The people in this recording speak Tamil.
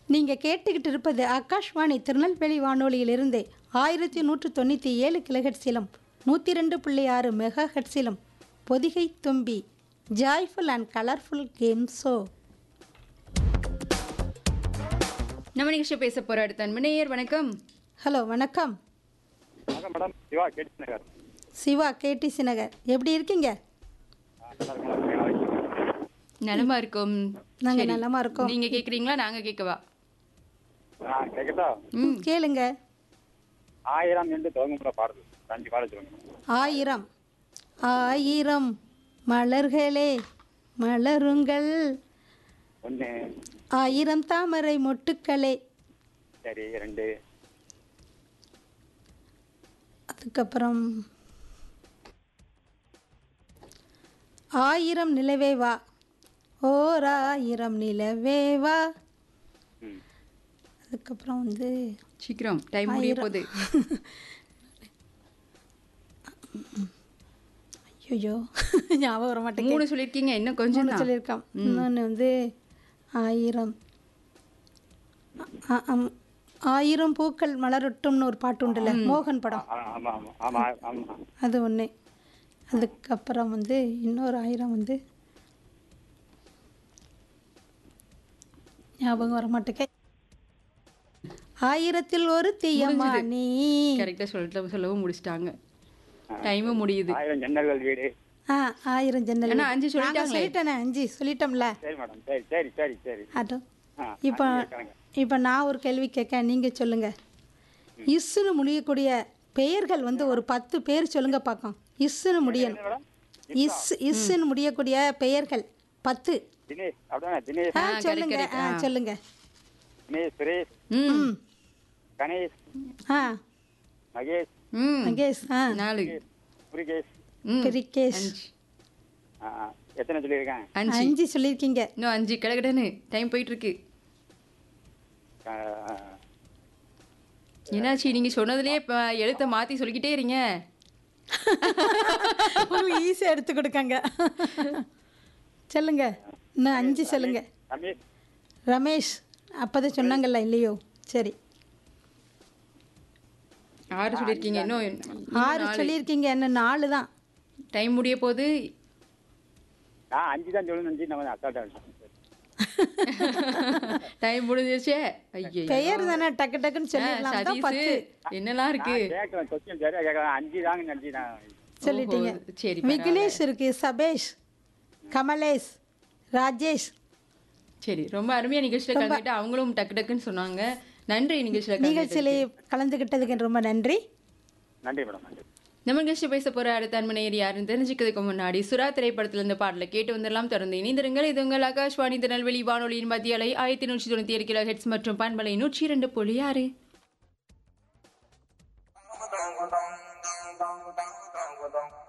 நீங்கள் கேட்டுக்கிட்டு இருப்பது ஆகாஷ்வாணி திருநெல்வேலி வானொலியிலிருந்து ஆயிரத்தி நூற்று தொண்ணூற்றி ஏழு கிலோஹெட்ஸிலும் நூற்றி ரெண்டு புள்ளி ஆறு மெகா ஹெட்ஸிலும் பொதிகை தும்பி joyful and colourful game show நம்ம நிகழ்ச்சி பேச போற அடுத்த அன்பனையர் வணக்கம் ஹலோ வணக்கம் வணக்கம் மேடம் சிவா கேட்டு நகர் சிவா கேடிசி நகர் எப்படி இருக்கீங்க நலமா இருக்கும் நாங்க சரி. நலமா இருக்கோம். நீங்க கேக்குறீங்களா நாங்க கேட்கவா ஆ கேட்கட்டா ம் கேளுங்க ஆயிரம் என்று துவங்குற பாடல் ஒரு அஞ்சு பாடல் சொல்லுங்க ஆயிரம் ஆயிரம் மலர்களே மலருங்கள் ஒன்று ஆயிரம் தாமரை மொட்டுக்களே சரி ரெண்டு அதுக்கப்புறம் ஆயிரம் நிலவே வா ஓர் ஆயிரம் நிலவே வா ம் அதுக்கப்புறம் வந்து சீக்கிரம் டைம் முடிய ஆயிரம். போகுது ஐயோ ஞாபகம் வர மாட்டேங்குது மூணு சொல்லிருக்கீங்க இன்னும் கொஞ்சம் மூணு தான். சொல்லியிருக்கான் இன்னொன்று வந்து ஆயிரம் ஆ- ஆம். ஆயிரம் பூக்கள் மலரட்டும்னு ஒரு பாட்டு உண்டுல்ல மோகன் படம் ஆ, ஆமா ஆமா ஆமா ஆமா அது ஒன்று அதுக்கப்புறம் வந்து இன்னொரு ஆயிரம் வந்து ஞாபகம் வர மாட்டேங்க ஆயிரத்தில் ஒரு தீயம்மா நீ கரெக்டா சொல்லிட்டு சொல்லவும் முடிச்சிட்டாங்க டைமும் முடியுது ஆயிரம் ஜன்னல்கள் வீடு ஆ ஆயிரம் ஜன்னல் அண்ணா, அஞ்சு நாங்க சொல்லிட்டாங்களே. சொல்லிட்டேனே அஞ்சு சொல்லிட்டோம்ல சரி மேடம் சரி சரி சரி சரி அதோ ஆ இப்போ கேட்கறேங்க. இப்போ நான் ஒரு கேள்வி கேட்க நீங்கள் சொல்லுங்க இஸ்ஸுன்னு முடியக்கூடிய பெயர்கள் வந்து ஒரு பத்து பேர் சொல்லுங்க பார்க்கலாம் இஸ்ஸுன்னு முடியணும் மேடம் இஸ் இஸ்ஸுன்னு முடியக்கூடிய பெயர்கள் பத்து தினேஷ் அப்படிதானே தினேஷ் ஆ correct, சொல்லுங்க correct. ஆ ஆ. சொல்லுங்க தினேஷ் சுரேஷ் ம் ம் கணேஷ் ஆ மகேஷ் ம் மகேஷ் ஆ நாலு முருகேஷ் ம் பிரிகேஷ் அஞ்சு ஆ, ஆ. எத்தனை சொல்லியிருக்கேன் அஞ்சு அஞ்சு சொல்லியிருக்கீங்க இன்னும் அஞ்சு கடகடன்னு டைம் போயிட்டு இருக்கு ஆ, ஆ. என்னாச்சு நீங்க சொன்னதுலயே இப்ப எழுத்த மாத்தி சொல்லிக்கிட்டே இருங்க உங்களுக்கு ஈஸியாக எடுத்து கொடுக்காங்க சொல்லுங்க இன்னும் அஞ்சு சொல்லுங்க ரமேஷ் ரமேஷ் அப்போதான் சொன்னாங்கல்ல இல்லையோ சரி ஆறு சொல்லியிருக்கீங்க இன்னும் ஆறு சொல்லியிருக்கீங்க என்ன நாலு தான் டைம் முடிய போது நான் அஞ்சு தான் சொல்லணும் அஞ்சு நம்ம அசால்ட்டா டைம் முடிஞ்சிருச்சே ஐயோ பெயர் தானே டக்கு டக்குன்னு சொல்லிடலாம் தான் சதீஷ் பத்து என்னெல்லாம் இருக்கு கேட்கலாம் கொஸ்டின் சரியா கேட்கலாம் அஞ்சு தாங்க அஞ்சு தான் சொல்லிட்டீங்க ஓஹோ, சரி விக்னேஷ் இருக்கு சபேஷ் கமலேஷ் ராஜேஷ் சரி ரொம்ப அருமையா நிகழ்ச்சியில கலந்துட்டு அவங்களும் டக்கு டக்குன்னு சொன்னாங்க நன்றி நிகழ்ச்சியில கலந்துட்டு நிகழ்ச்சியிலே கலந்துக்கிட்டதுக்கு ரொம்ப நன்றி நன்றி மேடம் நன்றி நம்ம நிகழ்ச்சி பேச போற அடுத்த அன்பனையர் யாருன்னு தெரிஞ்சுக்கிறதுக்கு முன்னாடி சுறா திரைப்படத்துல இந்த பாடலை கேட்டு வந்துடலாம் தொடர்ந்து இணைந்திருங்கள் இது உங்கள் ஆகாஷ்வாணி திருநெல்வேலி வானொலியின் மத்திய அலை ஆயிரத்தி நூற்றி தொண்ணூத்தி ஏழு கிலோ ஹெட்ஸ் மற்றும் பண்பலை நூற்றி இரண்டு புள்ளி ஆறு dong dong dong dong dong dong dong